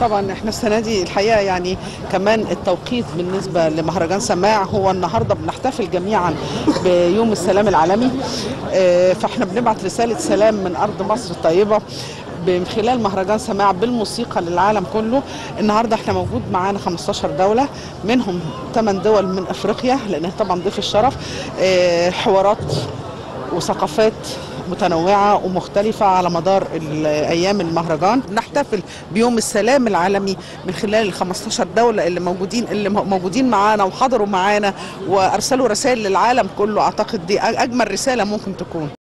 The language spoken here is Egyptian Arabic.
طبعا احنا السنه دي الحقيقه يعني كمان التوقيت بالنسبه لمهرجان سماع هو النهارده بنحتفل جميعا بيوم السلام العالمي آه، فاحنا بنبعت رساله سلام من ارض مصر الطيبه من خلال مهرجان سماع بالموسيقى للعالم كله النهارده احنا موجود معانا 15 دوله منهم 8 دول من افريقيا لان طبعا ضيف الشرف آه، حوارات وثقافات متنوعة ومختلفة على مدار أيام المهرجان نحتفل بيوم السلام العالمي من خلال ال 15 دولة اللي موجودين اللي موجودين معانا وحضروا معانا وأرسلوا رسائل للعالم كله أعتقد دي أجمل رسالة ممكن تكون